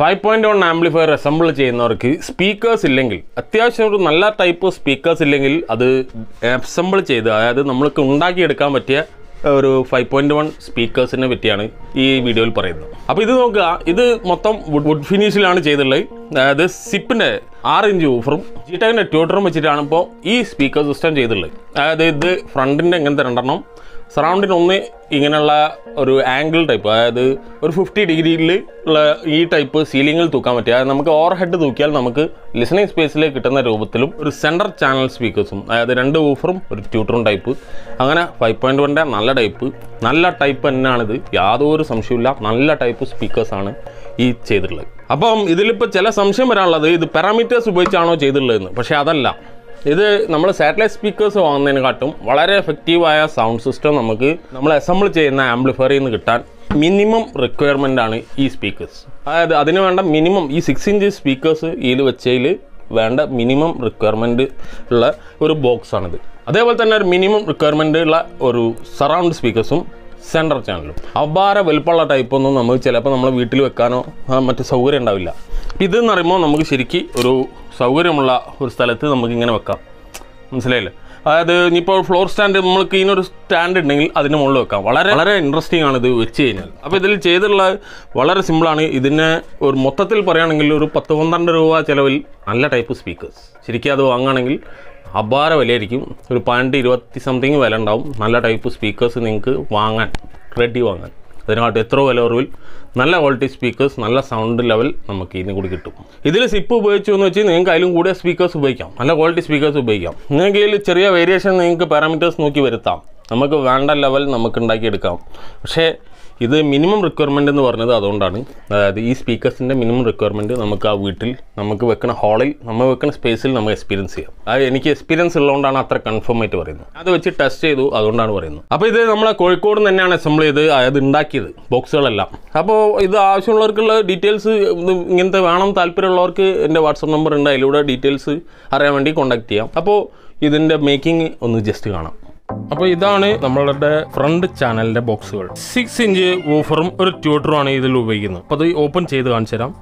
five point one amplifier assemble ചെയ്യുന്നവർക്ക് speakers ഇല്ലെങ്കിൽ അത്യാവശ്യം ഒരു നല്ല ടൈപ്പ് സ്പീക്കേഴ്സ് ഇല്ലെങ്കിൽ അത് അസംബിൾ ചെയ്ത് അതായത് നമ്മൾക്ക് ഉണ്ടാക്കിയെടുക്കാൻ പറ്റിയ ഒരു ഫൈവ് പോയിന്റ് വൺ സ്പീക്കേഴ്സിനെ പറ്റിയാണ് ഈ വീഡിയോയിൽ പറയുന്നത് അപ്പോൾ ഇത് നോക്കുക ഇത് മൊത്തം വുഡ് വുഡ് ഫിനിഷിലാണ് ചെയ്തിട്ടുള്ളത് അതായത് സിപ്പിൻ്റെ ആറ് ഇഞ്ച് ഊഫറും ജിടെക്കിൻ്റെ ട്യൂട്ടറും വെച്ചിട്ടാണ് ഇപ്പോൾ ഈ സ്പീക്കർ സിസ്റ്റം ചെയ്തിട്ടുള്ളത് അതായത് ഇത് ഫ്രണ്ടിൻ്റെ ഇങ്ങനത്തെ രണ്ടെണ്ണം സറൗണ്ടിന് ഒന്ന് ഇങ്ങനെയുള്ള ഒരു ആംഗിൾ ടൈപ്പ് അതായത് ഒരു ഫിഫ്റ്റി ഡിഗ്രിയിൽ ഉള്ള ഈ ടൈപ്പ് സീലിങ്ങിൽ തൂക്കാൻ പറ്റുക അതായത് നമുക്ക് ഓവർ ഹെഡ് തൂക്കിയാൽ നമുക്ക് ലിസണിങ് സ്പേസിൽ കിട്ടുന്ന രൂപത്തിലും ഒരു സെൻറ്റർ ചാനൽ സ്പീക്കേഴ്സും അതായത് രണ്ട് ഊഫറും ഒരു ട്യൂട്ടറും ടൈപ്പ് അങ്ങനെ ഫൈവ് പോയിൻറ്റ് വണ്ണിൻ്റെ നല്ല ടൈപ്പ് നല്ല ടൈപ്പ് തന്നെയാണിത് യാതൊരു സംശയമില്ല നല്ല ടൈപ്പ് സ്പീക്കേഴ്സാണ് ഈ ചെയ്തിട്ടുള്ളത് അപ്പം ഇതിലിപ്പോൾ ചില സംശയം വരാനുള്ളത് ഇത് പാരാമീറ്റേഴ്സ് ഉപയോഗിച്ചാണോ ചെയ്തിട്ടുള്ളതെന്ന് പക്ഷേ അതല്ല ഇത് നമ്മൾ സാറ്റലൈറ്റ് സ്പീക്കേഴ്സ് വാങ്ങുന്നതിനെക്കാട്ടും വളരെ എഫക്റ്റീവായ സൗണ്ട് സിസ്റ്റം നമുക്ക് നമ്മൾ അസംബിൾ ചെയ്യുന്ന ആംപ്ലിഫയറിൽ നിന്ന് കിട്ടാൻ മിനിമം റിക്വയർമെൻ്റ് ആണ് ഈ സ്പീക്കേഴ്സ് അതായത് അതിന് വേണ്ട മിനിമം ഈ സിക്സ് ഇഞ്ച് സ്പീക്കേഴ്സ് ഇതിൽ വെച്ചതിൽ വേണ്ട മിനിമം റിക്വയർമെൻറ്റ് ഉള്ള ഒരു ബോക്സാണിത് അതേപോലെ തന്നെ ഒരു മിനിമം റിക്വയർമെൻ്റ് ഉള്ള ഒരു സറൗണ്ട് സ്പീക്കേഴ്സും സെൻറ്റർ ചാനലും അപാര വലുപ്പമുള്ള ടൈപ്പൊന്നും നമുക്ക് ചിലപ്പോൾ നമ്മൾ വീട്ടിൽ വെക്കാനോ ആ, മറ്റ് സൗകര്യം ഉണ്ടാവില്ല ഇതെന്ന് പറയുമ്പോൾ നമുക്ക് ശരിക്ക് ഒരു സൗകര്യമുള്ള ഒരു സ്ഥലത്ത് നമുക്ക് ഇങ്ങനെ വെക്കാം മനസ്സിലായില്ലേ അതായത് ഇനിയിപ്പോൾ ഫ്ലോർ സ്റ്റാൻഡ് നമ്മൾക്ക് ഇതിനൊരു സ്റ്റാൻഡ് ഉണ്ടെങ്കിൽ അതിന് മുകളിൽ വെക്കാം വളരെ വളരെ ഇൻട്രസ്റ്റിംഗ് ആണ് ഇത് വെച്ച് കഴിഞ്ഞാൽ അപ്പോൾ ഇതിൽ ചെയ്തിട്ടുള്ള വളരെ സിമ്പിളാണ് ഇതിനെ ഒരു മൊത്തത്തിൽ പറയുകയാണെങ്കിൽ ഒരു പത്ത് പന്ത്രണ്ട് രൂപ ചിലവിൽ നല്ല ടൈപ്പ് സ്പീക്കേഴ്സ് ശരിക്കും അത് വാങ്ങുകയാണെങ്കിൽ അപാര വിലയായിരിക്കും ഒരു പതിനെട്ട് ഇരുപത്തി സംതിങ് വില ഉണ്ടാവും നല്ല ടൈപ്പ് സ്പീക്കേഴ്സ് നിങ്ങൾക്ക് വാങ്ങാൻ റെഡി വാങ്ങാൻ അതിനകത്ത് എത്രയോ വില കുറവിൽ നല്ല ക്വാളിറ്റി സ്പീക്കേഴ്സ് നല്ല സൗണ്ട് ലെവൽ നമുക്ക് ഇതിന് കൂടി കിട്ടും ഇതിൽ സിപ്പ് ഉപയോഗിച്ചു എന്ന് വെച്ചാൽ നിങ്ങൾക്ക് അതിലും കൂടിയ സ്പീക്കേഴ്സ് ഉപയോഗിക്കാം നല്ല ക്വാളിറ്റി സ്പീക്കേഴ്സ് ഉപയോഗിക്കാം നിങ്ങൾക്ക് ഇതിൽ ചെറിയ വേരിയേഷൻ നിങ്ങൾക്ക് പാരാമീറ്റേഴ്സ് നോക്കി വരുത്താം നമുക്ക് വേണ്ട ലെവൽ നമുക്ക് ഉണ്ടാക്കിയെടുക്കാം പക്ഷേ ഇത് മിനിമം റിക്വയർമെൻ്റ് എന്ന് പറഞ്ഞത് അതുകൊണ്ടാണ് അതായത് ഈ സ്പീക്കേഴ്സിൻ്റെ മിനിമം റിക്വയർമെൻറ്റ് നമുക്ക് ആ വീട്ടിൽ നമുക്ക് വെക്കുന്ന ഹാളിൽ നമ്മൾ വെക്കുന്ന സ്പേസിൽ നമുക്ക് എക്സ്പീരിയൻസ് ചെയ്യാം അത് എനിക്ക് എക്സ്പീരിയൻസ് ഉള്ളതുകൊണ്ടാണ് അത്ര കൺഫേം ആയിട്ട് പറയുന്നത് അത് വെച്ച് ടെസ്റ്റ് ചെയ്തു അതുകൊണ്ടാണ് പറയുന്നത് അപ്പോൾ ഇത് നമ്മളെ കോഴിക്കോട് നിന്ന് തന്നെയാണ് അസംബിൾ ചെയ്ത് അതായത് ഉണ്ടാക്കിയത് ബോക്സുകളെല്ലാം അപ്പോൾ ഇത് ആവശ്യമുള്ളവർക്കുള്ള ഡീറ്റെയിൽസ് ഇത് ഇങ്ങനത്തെ വേണം താല്പര്യമുള്ളവർക്ക് എൻ്റെ വാട്സപ്പ് നമ്പർ ഉണ്ട് അതിലൂടെ ഡീറ്റെയിൽസ് അറിയാൻ വേണ്ടി കോൺടാക്ട് ചെയ്യാം അപ്പോൾ ഇതിൻ്റെ മേക്കിംഗ് ഒന്ന് ജസ്റ്റ് കാണാം അപ്പോൾ ഇതാണ് നമ്മളുടെ ഫ്രണ്ട് ചാനലിന്റെ ബോക്സുകൾ സിക്സ് ഇഞ്ച് വൂഫറും ഒരു ട്യൂട്ടറും ആണ് ഇതിൽ ഉപയോഗിക്കുന്നത് അപ്പോൾ അത് ഓപ്പൺ ചെയ്ത് കാണിച്ചു തരാം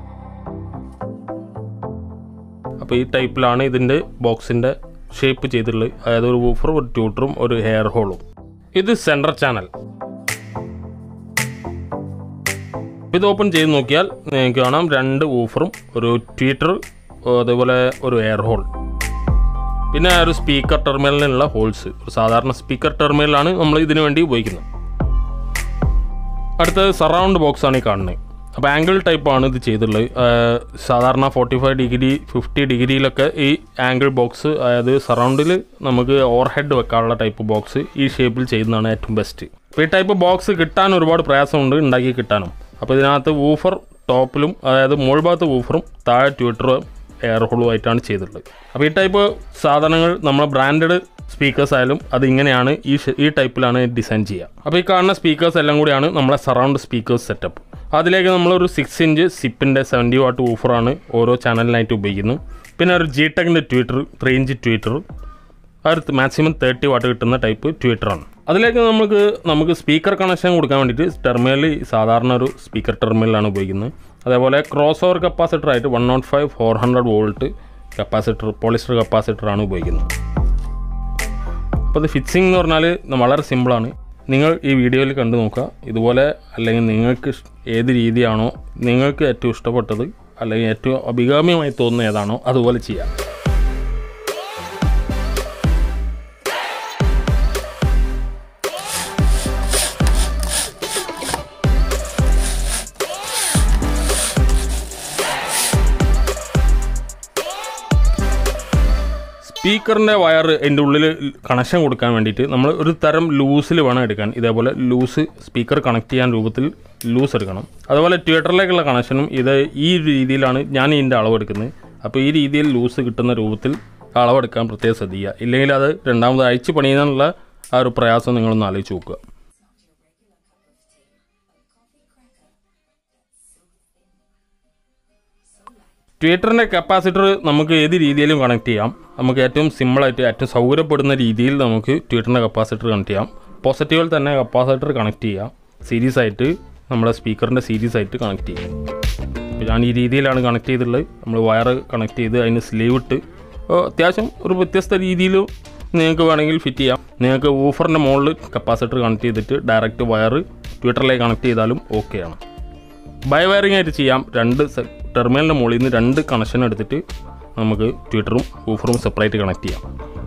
അപ്പോൾ ഈ ടൈപ്പിലാണ് ഇതിൻ്റെ ബോക്സിൻ്റെ ഷേപ്പ് ചെയ്തിട്ടുള്ളത് അതായത് ഒരു വൂഫറും ഒരു ട്യൂട്ടറും ഒരു ഹെയർ ഹോളും ഇത് സെൻട്രൽ ചാനൽ ഇത് ഓപ്പൺ ചെയ്ത് നോക്കിയാൽ നിങ്ങൾക്ക് കാണാം രണ്ട് വൂഫറും ഒരു ട്വീറ്റർ അതേപോലെ ഒരു എയർ ഹോൾ പിന്നെ ഒരു സ്പീക്കർ ടെർമിനലിനുള്ള ഹോൾസ് ഒരു സാധാരണ സ്പീക്കർ ടെർമിനലാണ് നമ്മൾ ഇതിനു വേണ്ടി ഉപയോഗിക്കുന്നത് അടുത്തത് സറൗണ്ട് ബോക്സ് ആണ് ഈ കാണുന്നത് അപ്പോൾ ആംഗിൾ ടൈപ്പാണ് ഇത് ചെയ്തിട്ടുള്ളത് ആഹ് സാധാരണ ഫോർട്ടി ഫൈവ് ഡിഗ്രി ഫിഫ്റ്റി ഡിഗ്രിയിലൊക്കെ ഈ ആംഗിൾ ബോക്സ് അതായത് സറൗണ്ടിൽ നമുക്ക് ഓവർ ഹെഡ് വെക്കാനുള്ള ടൈപ്പ് ബോക്സ് ഈ ഷേപ്പിൽ ചെയ്യുന്നതാണ് ഏറ്റവും ബെസ്റ്റ് അപ്പോൾ ഈ ടൈപ്പ് ബോക്സ് കിട്ടാൻ ഒരുപാട് പ്രയാസമുണ്ട് ഉണ്ടാക്കി കിട്ടാനും അപ്പോൾ ഇതിനകത്ത് വൂഫർ ടോപ്പിലും അതായത് മുകൾ ഭാഗത്ത് വൂഫറും താഴെ ട്വിറ്ററും എയർ ഹോളുമായിട്ടാണ് ചെയ്തിട്ടുള്ളത് അപ്പോൾ ഈ ടൈപ്പ് സാധനങ്ങൾ നമ്മൾ ബ്രാൻഡഡ് സ്പീക്കേഴ്സ് ആയാലും അത് ഇങ്ങനെയാണ് ഈ ഷ- ഈ ടൈപ്പിലാണ് ഡിസൈൻ ചെയ്യുക അപ്പോൾ ഈ കാണുന്ന സ്പീക്കേഴ്സ് എല്ലാം കൂടിയാണ് നമ്മളെ സറൗണ്ട് സ്പീക്കേഴ്സ് സെറ്റപ്പ് അതിലേക്ക് നമ്മളൊരു സിക്സ് ഇഞ്ച് സിപ്പിൻ്റെ സെവൻറ്റി വാട്ട് ഊഫറാണ് ഓരോ ചാനലിനായിട്ട് ഉപയോഗിക്കുന്നത് പിന്നെ ഒരു ജി ടെക്കിൻ്റെ ട്വിറ്റർ ത്രീ ഇഞ്ച് ട്വിറ്റർ ഒരു മാക്സിമം തേർട്ടി വാട്ട് കിട്ടുന്ന ടൈപ്പ് ട്വിറ്ററാണ് അതിലേക്ക് നമുക്ക് നമുക്ക് സ്പീക്കർ കണക്ഷൻ കൊടുക്കാൻ വേണ്ടിയിട്ട് ടെർമിനൽ സാധാരണ ഒരു സ്പീക്കർ ടെർമിനലാണ് ഉപയോഗിക്കുന്നത് അതേപോലെ ക്രോസ് ഓവർ കപ്പാസിറ്റർ ആയിട്ട് one nought five four hundred volt capacitor polyester കപ്പാസിറ്ററാണ് ഉപയോഗിക്കുന്നത് അപ്പോൾ ഇത് ഫിക്സിംഗ് എന്ന് പറഞ്ഞാൽ വളരെ സിമ്പിളാണ് നിങ്ങൾ ഈ വീഡിയോയിൽ കണ്ടു നോക്കുക ഇതുപോലെ അല്ലെങ്കിൽ നിങ്ങൾക്ക് ഇഷ്- ഏത് രീതിയാണോ നിങ്ങൾക്ക് ഏറ്റവും ഇഷ്ടപ്പെട്ടത് അല്ലെങ്കിൽ ഏറ്റവും അഭികാമ്യമായി തോന്നുന്ന ഏതാണോ അതുപോലെ ചെയ്യാം സ്പീക്കറിൻ്റെ വയർ അതിൻ്റെ ഉള്ളിൽ കണക്ഷൻ കൊടുക്കാൻ വേണ്ടിയിട്ട് നമ്മൾ ഒരു തരം ലൂസിൽ വേണം എടുക്കാൻ ഇതേപോലെ ലൂസ് സ്പീക്കർ കണക്ട് ചെയ്യാൻ രൂപത്തിൽ ലൂസ് എടുക്കണം അതുപോലെ ട്വിറ്ററിലേക്കുള്ള കണക്ഷനും ഇത് ഈ രീതിയിലാണ് ഞാൻ ഇതിൻ്റെ അളവെടുക്കുന്നത് അപ്പോൾ ഈ രീതിയിൽ ലൂസ് കിട്ടുന്ന രൂപത്തിൽ അളവെടുക്കാൻ പ്രത്യേകം ശ്രദ്ധിക്കുക ഇല്ലെങ്കിൽ അത് രണ്ടാമത് അയച്ച് പണിയാനുള്ള ആ ഒരു പ്രയാസം നിങ്ങളൊന്ന് ആലോചിച്ച് നോക്കുക ട്വിറ്ററിൻ്റെ കപ്പാസിറ്റർ നമുക്ക് ഏത് രീതിയിലും കണക്ട് ചെയ്യാം നമുക്ക് ഏറ്റവും സിമ്പിളായിട്ട് ഏറ്റവും സൗകര്യപ്പെടുന്ന രീതിയിൽ നമുക്ക് ട്വിറ്ററിൻ്റെ കപ്പാസിറ്റർ കണക്ട് ചെയ്യാം പോസിറ്റീവിൽ തന്നെ കപ്പാസിറ്റർ കണക്ട് ചെയ്യാം സീരീസ് ആയിട്ട് നമ്മുടെ സ്പീക്കറിൻ്റെ സീരീസ് ആയിട്ട് കണക്ട് ചെയ്യാം അപ്പോൾ ഞാൻ ഈ രീതിയിലാണ് കണക്ട് ചെയ്തിട്ടുള്ളത് നമ്മൾ വയർ കണക്ട് ചെയ്ത് അതിന് സ്ലീവ് ഇട്ട് അപ്പോൾ അത്യാവശ്യം ഒരു വ്യത്യസ്ത രീതിയിലും നിങ്ങൾക്ക് വേണമെങ്കിൽ ഫിറ്റ് ചെയ്യാം നിങ്ങൾക്ക് ഊഫറിൻ്റെ മുകളിൽ കപ്പാസിറ്റർ കണക്ട് ചെയ്തിട്ട് ഡയറക്റ്റ് വയർ ട്വിറ്ററിലേക്ക് കണക്ട് ചെയ്താലും ഓക്കെയാണ് ബൈ വയറിംഗ് ആയിട്ട് ചെയ്യാം രണ്ട് ടെർമിനലിൻ്റെ മുകളിൽ നിന്ന് രണ്ട് കണക്ഷൻ എടുത്തിട്ട് നമുക്ക് ട്വിറ്ററും ഊഫറും സെപ്പറേറ്റ് കണക്ട് ചെയ്യാം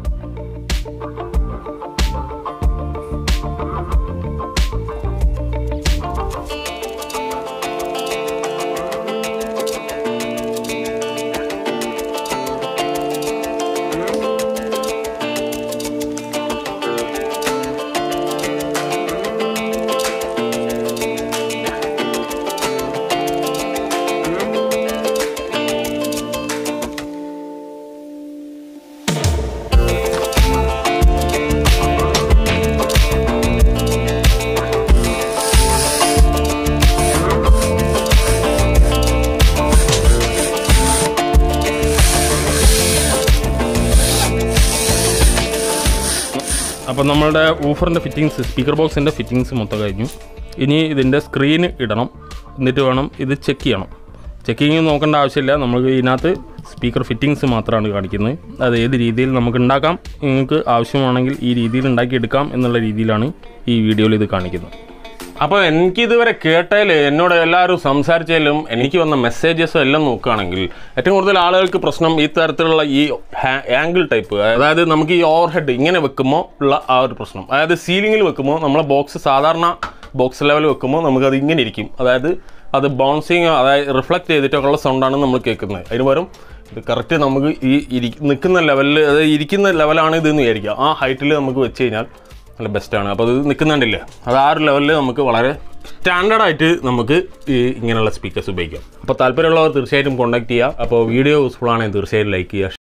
അപ്പോൾ നമ്മളുടെ ഊഫറിൻ്റെ ഫിറ്റിങ്സ് സ്പീക്കർ ബോക്സിൻ്റെ ഫിറ്റിങ്സ് മൊത്തം കഴിഞ്ഞു ഇനി ഇതിൻ്റെ സ്ക്രീൻ ഇടണം എന്നിട്ട് വേണം ഇത് ചെക്ക് ചെയ്യണം ചെക്കിങ് നോക്കേണ്ട ആവശ്യമില്ല നമുക്ക് ഇതിനകത്ത് സ്പീക്കർ ഫിറ്റിങ്സ് മാത്രമാണ് കാണിക്കുന്നത് അത് ഏത് രീതിയിൽ നമുക്ക് ഉണ്ടാക്കാം നിങ്ങൾക്ക് ആവശ്യമാണെങ്കിൽ ഈ രീതിയിൽ ഉണ്ടാക്കിയെടുക്കാം എന്നുള്ള രീതിയിലാണ് ഈ വീഡിയോയിൽ ഇത് കാണിക്കുന്നത് അപ്പോൾ എനിക്ക് ഇതുവരെ കേട്ടതിൽ എന്നോട് എല്ലാവരും സംസാരിച്ചതിലും എനിക്ക് വന്ന മെസ്സേജസും എല്ലാം നോക്കുകയാണെങ്കിൽ ഏറ്റവും കൂടുതൽ ആളുകൾക്ക് പ്രശ്നം ഈ തരത്തിലുള്ള ഈ ആംഗിൾ ടൈപ്പ് അതായത് നമുക്ക് ഈ ഓവർ ഹെഡ് ഇങ്ങനെ വെക്കുമ്പോൾ ഉള്ള ആ ഒരു പ്രശ്നം അതായത് സീലിങ്ങിൽ വെക്കുമ്പോൾ നമ്മളെ ബോക്സ് സാധാരണ ബോക്സ് ലെവൽ വെക്കുമ്പോൾ നമുക്കത് ഇങ്ങനെ ഇരിക്കും അതായത് അത് ബൗൺസിങ് അതായത് റിഫ്ലക്റ്റ് ചെയ്തിട്ടൊക്കെ ഉള്ള സൗണ്ടാണ് നമ്മൾ കേൾക്കുന്നത് അതിന് പകരം ഇത് കറക്റ്റ് നമുക്ക് ഈ ഇരി നിൽക്കുന്ന ലെവലിൽ അതായത് ഇരിക്കുന്ന ലെവലാണ് ഇതെന്ന് വിചാരിക്കുക ആ ഹൈറ്റിൽ നമുക്ക് വെച്ച് കഴിഞ്ഞാൽ നല്ല ബെസ്റ്റാണ് അപ്പോൾ അത് നിൽക്കുന്നുണ്ടല്ലേ അത് ആ ഒരു ലെവലിൽ നമുക്ക് വളരെ സ്റ്റാൻഡേർഡായിട്ട് നമുക്ക് ഈ ഇങ്ങനെയുള്ള സ്പീക്കേഴ്സ് ഉപയോഗിക്കാം അപ്പോൾ താല്പര്യമുള്ളവർ തീർച്ചയായിട്ടും കോൺടാക്ട് ചെയ്യുക അപ്പോൾ വീഡിയോ യൂസ്ഫുൾ ആണെങ്കിൽ തീർച്ചയായിട്ടും ലൈക്ക് ചെയ്യുക